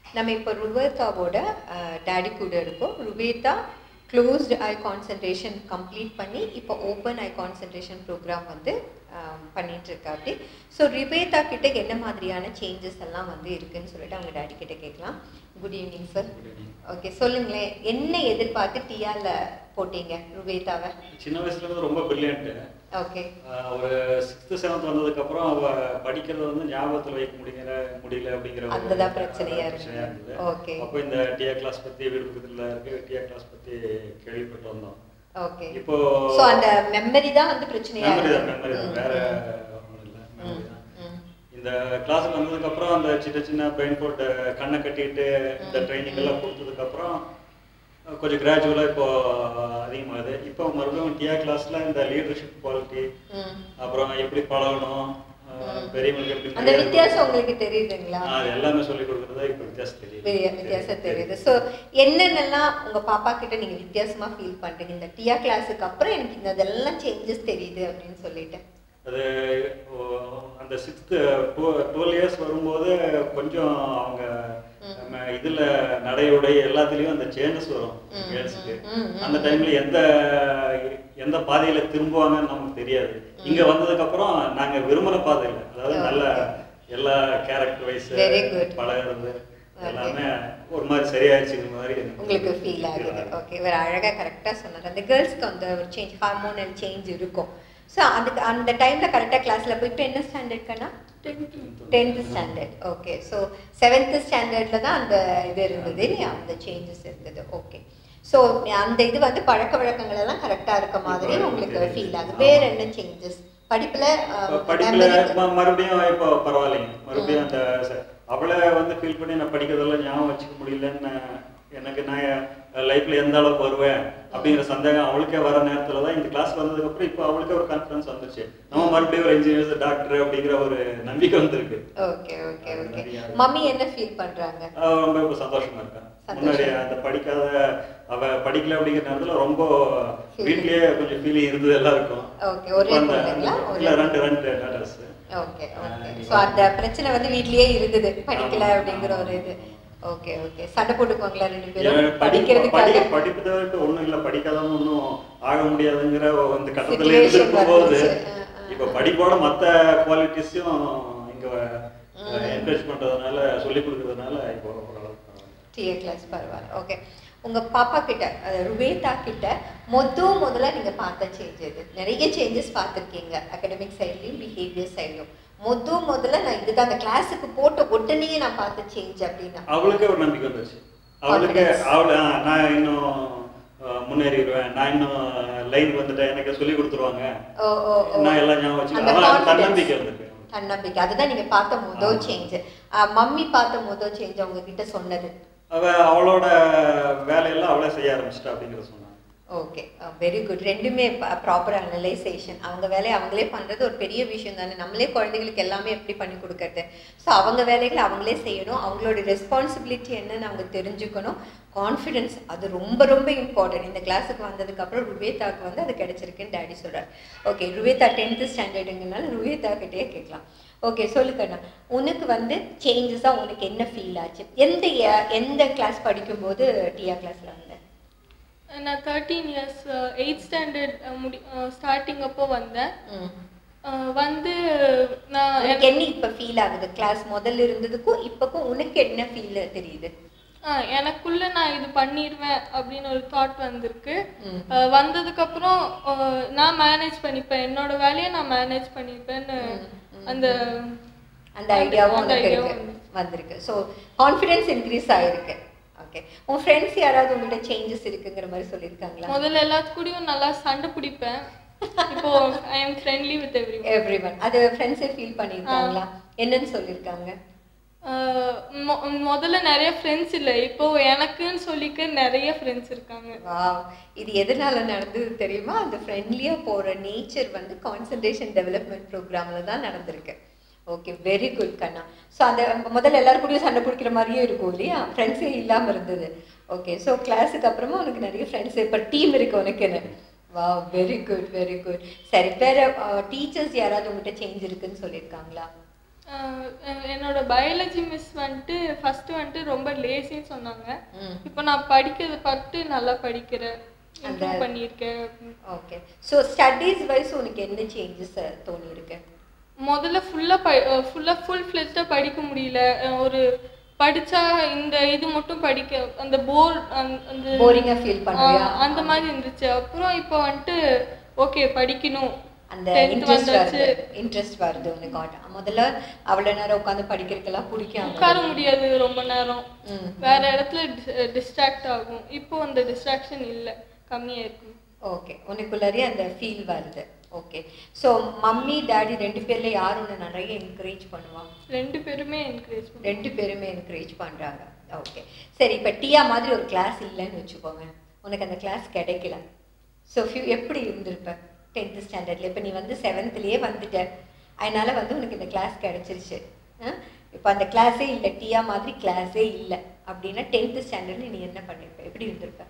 நம்ம இப்போ ருவேதாவோட டேடி கூட இருக்கோம் Ruveda closed eye concentration complete பண்ணி இப்போ ஓப்பன் ஐ கான்சன்ட்ரேஷன் ப்ரோக்ராம் வந்து ஆஹ், பண்ணிட்டு இருக்கா அப்படி ஸோ ரிவேதா கிட்ட என்ன மாதிரியான சேஞ்சஸ் எல்லாம் வந்து இருக்குன்னு சொல்லிட்டு அவங்க டேடி கிட்ட கேட்கலாம் குட் ஈவினிங் சார் ஓகே சொல்லுங்களேன் என்ன எதிர்பார்த்து டிஆர்ல போட்டீங்க ருவேதாவை சின்ன வயசுல இருந்து ரொம்ப பிரில்லியன்ட்டு ஓகே ஒரு சிக்ஸ்த்து செவன்த் வந்ததுக்கு அப்புறம் அவ படிக்கிறது வந்து ஞாபகத்துல வைக்க முடியல முடியல அப்படிங்கிற ஒரு அதுதான் பிரச்சனையா இருக்கு. பிரச்சனையா இருந்தது Okay. அப்போ இந்த டிஆ கிளாஸ் பத்தி வீடு பக்கத்துல இருக்கு டிஆ கிளாஸ் பத்தி கேள்விப்பட்டு வந்தோம் ஓகே இப்போ ஸோ அந்த மெமரி தான் வந்து பிரச்சனையா மெமரி தான் இருக்கு. மெமரி தான் ம், வேற ம். ஒன்றும் இல்லை ம், மெமரி தான் ம். இந்த கிளாஸுக்கு வந்ததுக்கு அப்புறம் அந்த சின்ன சின்ன பிரெயின் போட்டு கண்ணை கட்டிட்டு இந்த ம், ட்ரைனிங் எல்லாம் கொடுத்ததுக்கு அப்புறம் அஹ், கொஞ்சம் கிராஜுவலா இப்போ அதிகமாகுது இப்போ மறுபடியும் டிஆ கிளாஸ்ல இந்த லீடர்ஷிப் குவாலிட்டி ம். அப்புறம் எப்படி பழகணும் அஹ், ம். பெரியவங்களுக்கு எப்படி அந்த மரியாதை வித்தியாசம் கொடுக்கணும். உங்களுக்கு தெரியுதுங்களா ஆஹ், அது எல்லாமே சொல்லி கொடுக்குறதா இப்போ வித்தியாசம் தெரியுது பெரிய வித்தியாசம் தெரியுது ஸோ என்னென்னலாம் உங்க பாப்பா கிட்ட நீங்க வித்தியாசமா ஃபீல் பண்றீங்க இந்த டியா கிளாஸுக்கு அப்புறம் எனக்கு இந்த இதெல்லாம் சேஞ்சஸ் தெரியுது அப்படின்னு சொல்லிட்டு அது ஓ, அந்த சிக்ஸ்த்து டுவெல் இயர்ஸ் வரும்போது கொஞ்சம் அவங்க ம். நம்ம இதுல நடையுடை எல்லாத்துலயும் அந்த சேஞ்சஸ் வரும் ம், கேர்ள்ஸுக்கு ம், ம், ம். அந்த டைம்ல எந்த எந்த பாதையில திரும்புவாங்கன்னு நமக்கு தெரியாது இங்க வந்ததுக்கு அப்புறம் நாங்க விரும்பின பாதையில அதாவது Okay. நல்ல எல்லா கேரக்டர் வைஸ் Very good. பழகிறது Okay. எல்லாமே ஒரு மாதிரி சரியாயிடுச்சுங்கிற மாதிரி எனக்கு உங்களுக்கு ஃபீல் feel ஆகுது ஆகுது. ஓகே வேற அழகா கரெக்டா சொன்னார் அந்த கேர்ள்ஸ்க்கு அந்த ஒரு சேஞ்ச் ஹார்மோனல் சேஞ்ச் இருக்கும் ஸோ அதுக்கு அந்த டைம்ல கரெக்டா கிளாஸ்ல போய் இப்போ என்ன ஸ்டாண்டர்ட் கண்ணா tenth standard okay so seventh ஸ்டாண்டர்ட்ல தான் அந்த இது இருந்தது இல்லையா அந்த சேஞ்சஸ் இருந்தது ஓகே ஸோ அந்த இது வந்து பழக்க வழக்கங்கள் எல்லாம் கரெக்டா இருக்க மாதிரி இப்போ உங்களுக்கு தெரியுது. ஃபீல் ஆகுது ஆமா. வேற என்ன சேஞ்சஸ் படிப்புல இப்ப அஹ், படிப்புல memory- ம- மறுபடியும் இப்போ பரவாயில்லைங்க மறுபடியும் அந்த ச- அவளை வந்து ஃபீல் பண்ணி நான் படிக்கிறதெல்லாம் ஞாபகம் வச்சுக்க முடியலன்னு நான் எனக்கு நான் லைஃப்ல எந்த அளவுக்கு வருவேன் அப்படிங்கிற சந்தேகம் அவளுக்கே வர நேரத்துல தான் இந்த கிளாஸ் வந்ததுக்கு அப்புறம் இப்போ அவளுக்கே ஒரு கான்ஃபிடன்ஸ் வந்துச்சு நம்ம மறுபடியும் ஒரு இன்ஜினியர்ஸ் டாக்டர் அப்படிங்கிற ஒரு நம்பிக்கை வந்திருக்கு ஓகே ஓகே அது ஓகே நிறைய இருக்கு. மம்மி என்ன ஃபீல் பண்றாங்க அவ ரொம்ப இப்போ சந்தோஷமா இருக்கா சந்தோஷம். முன்னாடி அந்த படிக்காத அவ படிக்கல அப்படிங்கிற நேரத்துல ரொம்ப Feeling. வீட்லயே கொஞ்சம் ஃபீலிங் இருந்தது எல்லாருக்கும் ஓகே ஒரே இப்ப அந்த- பொண்ணுங்களா ஒரே இல்ல ரெண்டு ரெண்டு daughters okay okay ah so அந்த பிரச்சனை வந்து வீட்லயே இருந்தது படிக்கல ஆமா. அப்படிங்கிற ஒரு இது ஓகே ஓகே சண்டை போட்டுக்குவாங்களா ரெண்டு ஏன் பேரும் படி- படிக்கிறதுக்காக படி- படிப்பு தவிர்த்து ஒண்ணும் இல்ல படிக்காதவங்க ஒண்ணும் ஆக முடியாதுங்கிற அந்த கட்டத்துல Situation இருந்திருக்கும் போது வந்துச்சு. ஆ, ஆ, இப்ப ஆ. படிப்போட மத்த குவாலிட்டிஸையும் இங்க ம். என்கரேஜ் பண்றதுனால சொல்லி கொடுக்கறதுனால இப்போ ஓரளவுக்கு பரவாயில்ல. டிஏ கிளாஸ் பரவாயில்ல ஓகே உங்க பாப்பா கிட்ட அஹ், ருவேதா கிட்ட மொத முதல்ல நீங்க பார்த்த சேஞ்ச் எது நிறைய சேஞ்சஸ் பார்த்துருக்கீங்க அகடமிக் சைட்லயும் பிஹேவியர் சைட்லயும் மொத முதல்ல நான் இதுதான் அந்த கிளாஸுக்கு போட்ட உடனே நான் பார்த்த சேஞ்ச் அப்படின்னா அவளுக்கே ஒரு நம்பிக்கை வந்துச்சு அவளுக்கு Confidence. அவள ஆ, நான் இன்னும் அஹ், முன்னேறிடுவேன் நான் இன்னும் லைன் வந்துட்டேன் எனக்கு சொல்லி கொடுத்துருவாங்க ஓ ஓ ஓ நான் எல்லாம் ஞாபகம் அந்த வச்சுக்கிறேன் அவன் confidence. தன்னம்பிக்கை இருந்திருக்கு தன்னம்பிக்கை அதுதான் நீங்க பார்த்த முதல் ஆமா. சேஞ்ச் மம்மி பார்த்த முதல் சேஞ்ச் அவங்க கிட்ட சொன்னது அவ அவளோட வேலையெல்லாம் அவளே செய்ய ஆரம்பிச்சிட்டா அப்படிங்கிறத சொன்னாங்க ஓகே வெரி குட் ரெண்டுமே ப்ராப்பர் அனலைசேஷன் அவங்க வேலையை அவங்களே பண்ணுறது ஒரு பெரிய விஷயம் தானே நம்மளே குழந்தைங்களுக்கு எல்லாமே எப்படி பண்ணி கொடுக்கறது ஸோ அவங்க வேலைகளை அவங்களே செய்யணும் அவங்களோட ரெஸ்பான்சிபிலிட்டி என்னன்னு அவங்க தெரிஞ்சுக்கணும் கான்ஃபிடென்ஸ் அது ரொம்ப ரொம்ப இம்பார்ட்டன்ட் இந்த கிளாஸுக்கு வந்ததுக்கப்புறம் ருவேதாக்கு வந்து அது கிடைச்சிருக்குன்னு டேடி சொல்கிறார் ஓகே ருவேதா டென்த்து ஸ்டாண்டர்டுங்கனால ருவேதா கிட்டே கேட்கலாம் ஓகே சொல்லுக்கண்ணா உனக்கு வந்து சேஞ்சஸாக உனக்கு என்ன ஃபீல் ஆச்சு எந்த year- எந்த கிளாஸ் படிக்கும்போது டிஆ கிளாஸில் வந்த நான் தேர்ட்டீன் இயர்ஸ் எயிட் ஸ்டாண்டர்ட் முடி ஸ்டார்டிங் அப்போ வந்தேன் ம் அஹ் வந்து நான் உனக்கு என்ன இப்ப ஃபீல் ஆகுது கிளாஸ் முதல்ல இருந்ததுக்கும் இப்பக்கும் உனக்கு என்ன ஃபீல் தெரியுது அஹ் எனக்குள்ள நான் இது பண்ணிடுவேன் அப்படின்னு ஒரு தாட் வந்திருக்கு ம். அஹ் வந்ததுக்கு அப்புறம் அஹ் நான் மேனேஜ் பண்ணிப்பேன் என்னோட வேலையை நான் மேனேஜ் பண்ணிப்பேன்னு அந்த அந்த ஐடியாவும் அந்த உனக்கு idea இருக்கு வந்திருக்கு ஸோ கான்ஃபிடென்ஸ் இன்க்ரீஸ் ஆயிருக்கு ஓகே உன் ஃப்ரெண்ட்ஸ் யாராவது உங்ககிட்ட சேஞ்சஸ் இருக்குங்கிற மாதிரி சொல்லியிருக்காங்களா முதல்ல எல்லாத்து கூடயும் நல்லா சண்டை பிடிப்பேன் இப்போ I am friendly with every every one அது ஃப்ரெண்ட்ஸே ஃபீல் பண்ணியிருக்காங்களா என்னன்னு சொல்லியிருக்காங்க முதல்ல நிறைய ஃப்ரெண்ட்ஸ் இல்லை இப்போ எனக்குன்னு சொல்லிக்க நிறைய ஃப்ரெண்ட்ஸ் இருக்காங்க வாவ் இது எதனால நடந்தது தெரியுமா அந்த ஃப்ரெண்ட்லியா போற நேச்சர் வந்து கான்சன்ட்ரேஷன் டெவலப்மெண்ட் ப்ரோக்ராம்ல தான் நடந்திருக்கு ஓகே வெரி குட் கண்ணா ஸோ அந்த முதல்ல எல்லாரும் கூடயும் சண்டை பிடிக்கிற மாதிரியே இருக்கும் இல்லையா ஃப்ரெண்ட்ஸே இல்லாம இருந்தது ஓகே ஸோ கிளாஸுக்கு அப்புறமா உனக்கு நிறைய ஃப்ரெண்ட்ஸ் இப்போ டீம் இருக்கு உனக்குன்னு வா வெரி குட் வெரி குட் சரி வேற டீச்சர்ஸ் யாராவது உங்ககிட்ட சேஞ்ச் இருக்குன்னு சொல்லியிருக்காங்களா அஹ் அஹ் என்னோட பயாலஜி மிஸ் வந்துட்டு ஃபர்ஸ்ட் வந்துட்டு ரொம்ப லேசின்னு சொன்னாங்க ம் இப்போ நான் படிக்கிறத பார்த்து நல்லா படிக்கிறேன் அந்த- இம்ப்ரூவ் பண்ணியிருக்கேன் ஓகே ஸோ ஸ்டடீஸ் வைஸ் உனக்கு என்ன சேஞ்சஸ் தோணி இருக்கு முதல்ல ஃபுல்லாக ப ஃபுல்லாக ஃபுல் ஃப்ளெஜ்டாக படிக்க முடியல அஹ் ஒரு படிச்சா இந்த இது மட்டும் படிக்க அந்த போர் அந்த போரிங்கா ஃபீல் பண்ணுவியா ஆ, அந்த மாதிரி இருந்துச்சு அப்புறம் இப்போ வந்துட்டு ஓகே படிக்கணும் அந்த 10th இன்ட்ரெஸ்ட் வந்தாச்சு. வருது இன்ட்ரெஸ்ட் வருது உனக்கு ஆட்ட முதல்ல அவ்வளவு நேரம் உட்காந்து படிக்கிறதுக்கெல்லாம் பிடிக்கும் உட்கார முடியாது ரொம்ப நேரம் ம் வேற இடத்துல டிஸ்ட்ராக்ட் ஆகும் இப்போ அந்த டிஸ்ட்ராக்ஷன் இல்லை கம்மியா இருக்கு ஓகே உனக்குள்ளாரே அந்த ஃபீல் வருது ஓகே ஸோ மம்மி டாடி ரெண்டு பேர்ல யார் உன்னை நிறைய என்கரேஜ் பண்ணுவா ரெண்டு பேருமே என்கரேஜ் பண்ணுவோம் ரெண்டு பேருமே என்கரேஜ் பண்றாங்க ஓகே சரி இப்போ டியா மாதிரி ஒரு கிளாஸ் இல்லைன்னு வச்சுக்கோங்க உனக்கு அந்த கிளாஸ் கிடைக்கல ஸோ ஃபியூ எப்படி இருந்திருப்ப டென்த்து ஸ்டாண்டர்ட்ல இப்போ நீ வந்து செவன்த்லேயே வந்துட்ட அதனால வந்து உனக்கு இந்த கிளாஸ் கிடைச்சிருச்சு இப்போ அந்த கிளாஸே இல்லை டியா மாதிரி கிளாஸே இல்லை அப்படின்னா டென்த்து ஸ்டாண்டர்ட்ல நீ என்ன பண்ணிருப்ப எப்படி இருந்திருப்ப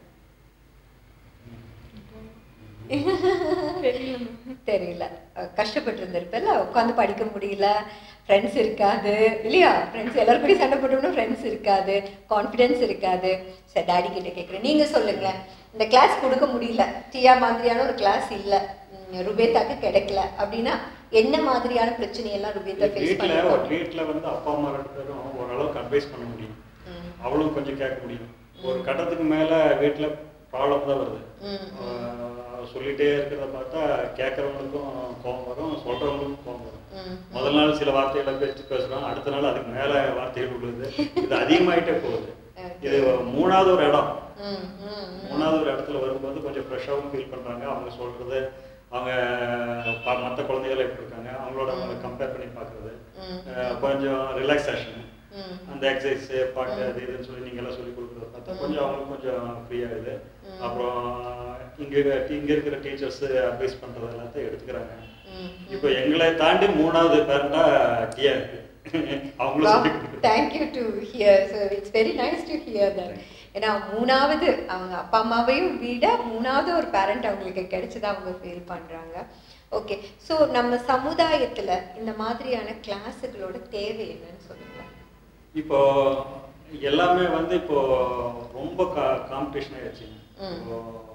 தெரியல தெரியல அஹ் கஷ்டப்பட்டு இருந்திருப்பல உட்காந்து படிக்க முடியல ஃப்ரெண்ட்ஸ் இருக்காது இல்லையா ஃப்ரெண்ட்ஸ் எல்லாரும் கூட சண்டை போட்டோம்னா ஃப்ரெண்ட்ஸ் இருக்காது கான்ஃபிடென்ஸ் இருக்காது சரி டாடி கிட்ட கேட்குறேன் நீங்க சொல்லுங்களேன் இந்த கிளாஸ் கொடுக்க முடியல டியா மாதிரியான ஒரு கிளாஸ் இல்லை ருபேதாக்கு கிடைக்கல அப்படின்னா என்ன மாதிரியான பிரச்சனையெல்லாம் ருபேதா ஃபேஸ் வீட்டில் ஒரு பண்ணுவாங்க வீட்டில் வந்து அப்பா அம்மா ரெண்டு பேரும் ஓரளவுக்கு அட்வைஸ் பண்ண முடியும் ம், அவளும் கொஞ்சம் கேட்க முடியும் ஒரு கட்டத்துக்கு மேலே வீட்டில் ப்ராப்ளம் தான் வருது ம், ஆஹ் சொல்லிட்டே இருக்கிறத பார்த்தா கேட்குறவங்களுக்கும் கோபம் வரும் சொல்கிறவங்களுக்கும் கோபம் வரும் ம், முதல் நாள் சில வார்த்தைகளை பேச்சு பேசுகிறோம் அடுத்த நாள் அதுக்கு மேலே வார்த்தைகள் விழுது இது அதிகமாயிட்டே போகுது இது மூணாவது ஒரு இடம் ம், ம், ம். மூணாவது ஒரு இடத்துல வரும்போது கொஞ்சம் ஃப்ரெஷ்ஷாகவும் ஃபீல் பண்ணுறாங்க அவங்க சொல்கிறது அவங்க மற்ற குழந்தைகள் எப்படி இருக்காங்க அவங்களோட அவங்க கம்பேர் பண்ணி பார்க்குறது ம், கொஞ்சம் ரிலாக்ஸேஷன் ம், அந்த எக்ஸசைஸ் பாட்டு அது இதுன்னு சொல்லி நீங்க எல்லாம் சொல்லி கொடுக்குறத பார்த்தா கொஞ்சம் அவங்களுக்கு கொஞ்சம் ஃப்ரீ ஆகுது அப்புறம் இங்க இங்க இருக்கிற டீச்சர்ஸ் அட்வைஸ் பண்றது எல்லாத்தையும் எடுத்துக்கிறாங்க ம், இப்போ எங்களை தாண்டி மூணாவது பேரண்டா டியா இருக்கு அவங்களும் சொல்லி கொடுக்குறாங்க. Thank you to hear so it's very nice to hear that ஏன்னா மூணாவது அவங்க அப்பா அம்மாவையும் விட மூணாவது ஒரு பேரண்ட் அவங்களுக்கு கிடைச்சதா அவங்க ஃபீல் பண்றாங்க ஓகே ஸோ நம்ம சமுதாயத்துல இந்த மாதிரியான கிளாஸுகளோட தேவை என்னன்னு சொல்லுங்க இப்போ எல்லாமே வந்து இப்போ ரொம்ப காம்படிஷன் ஆயிடுச்சு ம். இப்போ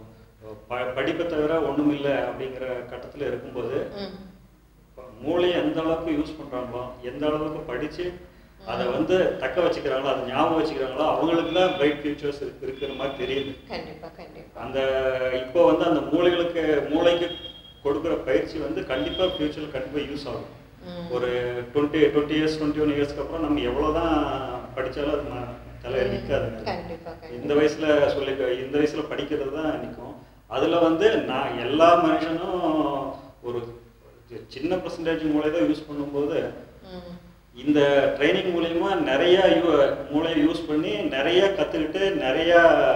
ப- படிப்பை தவிர ஒண்ணுமில்லை அப்படிங்கிற கட்டத்துல இருக்கும்போது ம் மூளையை எந்த அளவுக்கு யூஸ் பண்றாங்களோ எந்த அளவுக்கு படிச்சு அதை வந்து தக்க வச்சுக்கிறாங்களோ அதை ஞாபகம் வச்சுக்கிறாங்களோ அவங்களுக்கு தான் பிரைட் ஃபியூச்சர்ஸ் இருக்கிற மாதிரி தெரியுது கண்டிப்பா கண்டிப்பா அந்த இப்போ வந்து அந்த மூளைகளுக்கு மூளைக்கு கொடுக்குற பயிற்சி வந்து கண்டிப்பா ஃபியூச்சர்ல கண்டிப்பா யூஸ் ஆகும் ம். ஒரு twenty twenty years twenty one இயர்ஸ்க்கு அப்புறம் நம்ம எவ்வளவுதான் படிச்சாலும் அது ம- தலையில நிற்காதுங்க கண்டிப்பா இந்த கண்டிப்பா வயசுல சொல்லி இந்த வயசுல படிக்கிறது தான் நிற்கும் அதுல வந்து நான் எல்லா மனுஷனும் ஒரு சின்ன பர்சன்டேஜ் மூளை தான் யூஸ் பண்ணும்போது ம் இந்த ட்ரைனிங் மூலியமா நிறைய யூ- மூளையை யூஸ் பண்ணி நிறைய கத்துக்கிட்டு நிறைய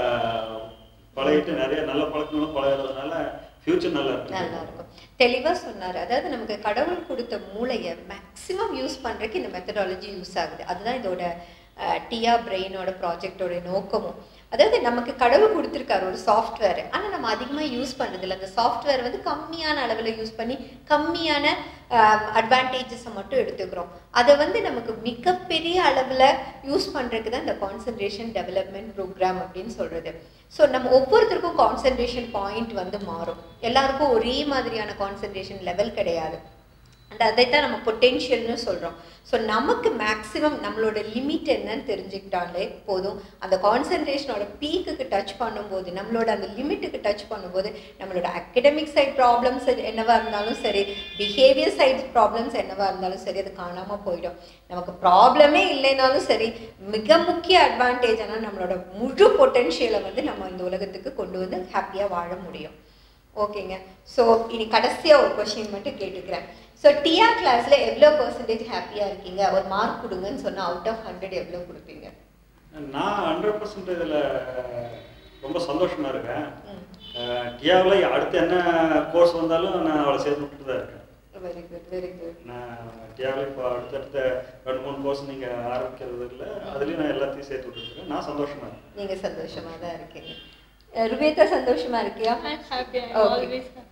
பழகிட்டு நிறைய நல்ல பழக்கங்களும் பழகிறதுனால ஃபியூச்சர் நல்லா நல்லா இருக்கு இருக்கும் தெளிவா சொன்னாரு அதாவது நமக்கு கடவுள் கொடுத்த மூளையை மேக்ஸிமம் யூஸ் பண்றதுக்கு இந்த மெத்தடாலஜி யூஸ் ஆகுது அதுதான் இதோட டியா பிரெயினோட ப்ராஜெக்டோட நோக்கமும் அதாவது நமக்கு கடவுள் கொடுத்துருக்காரு ஒரு சாஃப்ட்வேர் ஆனா நம்ம அதிகமா யூஸ் பண்றது இல்ல அந்த சாஃப்ட்வேர் வந்து கம்மியான அளவுல யூஸ் பண்ணி கம்மியான அட்வான்டேஜஸை மட்டும் எடுத்துக்கிறோம் அதை வந்து நமக்கு மிகப்பெரிய அளவுல யூஸ் பண்றதுக்கு தான் இந்த கான்சன்ட்ரேஷன் டெவலப்மெண்ட் ப்ரோக்ராம் அப்படின்னு சொல்றது ஸோ நம்ம ஒவ்வொருத்தருக்கும் கான்சன்ட்ரேஷன் பாயிண்ட் வந்து மாறும் எல்லாருக்கும் ஒரே மாதிரியான கான்சன்ட்ரேஷன் லெவல் கிடையாது அண்ட் அதைத்தான் நம்ம பொட்டென்ஷியல்னு சொல்கிறோம் ஸோ நமக்கு மேக்ஸிமம் நம்மளோட லிமிட் என்னன்னு தெரிஞ்சுக்கிட்டாலே போதும் அந்த கான்சன்ட்ரேஷனோட பீக்குக்கு டச் பண்ணும்போது நம்மளோட அந்த லிமிட்டுக்கு டச் பண்ணும்போது நம்மளோட அகடமிக் சைட் ப்ராப்ளம்ஸ் என்னவா இருந்தாலும் சரி பிஹேவியர் சைட் ப்ராப்ளம்ஸ் என்னவா இருந்தாலும் சரி அது காணாமல் போயிடும் நமக்கு ப்ராப்ளமே இல்லைனாலும் சரி மிக முக்கிய அட்வான்டேஜ் ஆனால் நம்மளோட முழு பொட்டென்ஷியலை வந்து நம்ம இந்த உலகத்துக்கு கொண்டு வந்து ஹாப்பியாக வாழ முடியும் ஓகேங்க ஸோ இனி கடைசியாக ஒரு கொஷின் மட்டும் கேட்டுக்கிறேன் ஸோ டிஆ கிளாஸ்ல எவ்வளோ பர்சன்டேஜ் ஹாப்பியாக இருக்கீங்க ஒரு மார்க் கொடுங்கன்னு சொன்னால் அவுட் ஆஃப் ஹண்ட்ரட் எவ்வளோ கொடுப்பீங்க நான் ஹண்ட்ரட் பர்சன்ட் இதில் ரொம்ப சந்தோஷமா இருக்கேன் ம் டியாவில் அடுத்து என்ன கோர்ஸ் வந்தாலும் நான் அவளை சேர்த்து விட்டுட்டு தான் இருக்கேன் வெரி குட் வெரி குட் நான் டியாவில் இப்போ அடுத்தடுத்த ரெண்டு மூணு கோர்ஸ் நீங்கள் ஆரம்பிக்கிறது இல்லை அதுலேயும் நான் எல்லாத்தையும் சேர்த்து விட்டுருக்கேன் நான் சந்தோஷமா இருக்கேன் நீங்கள் சந்தோஷமாக தான் இருக்கீங்க அஹ் ருபேதா சந்தோஷமா இருக்கியா happy Okay. Always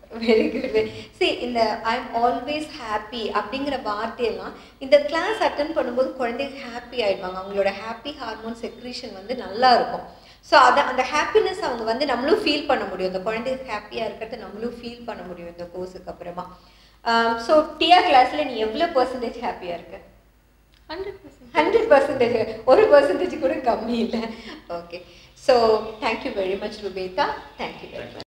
very good see இந்த ஐ எம் ஆல்வேஸ் ஹாப்பி அப்படிங்கிற வார்த்தையெல்லாம் இந்த கிளாஸ் அட்டன் பண்ணும்போது குழந்தைங்க ஹாப்பி ஆயிடுவாங்க அவங்களோட ஹாப்பி ஹார்மோன் செக்ரீஷன் வந்து நல்லா இருக்கும் ஸோ அதை அந்த ஹாப்பினஸ் அவங்க வந்து நம்மளும் ஃபீல் பண்ண முடியும் இந்த குழந்தைங்க ஹாப்பியாக இருக்கிறத நம்மளும் ஃபீல் பண்ண முடியும் இந்த கோர்ஸுக்கு அப்புறமா ஸோ டிஆர் கிளாஸில் நீ எவ்வளோ பர்சன்டேஜ் ஹாப்பியாக இருக்க ஹண்ட்ரட் பர்சன்ட் ஹண்ட்ரட் பர்சன்டேஜ் ஒரு பர்சன்டேஜ் கூட கம்மி இல்லை okay so thank you very much Rubeda thank you very much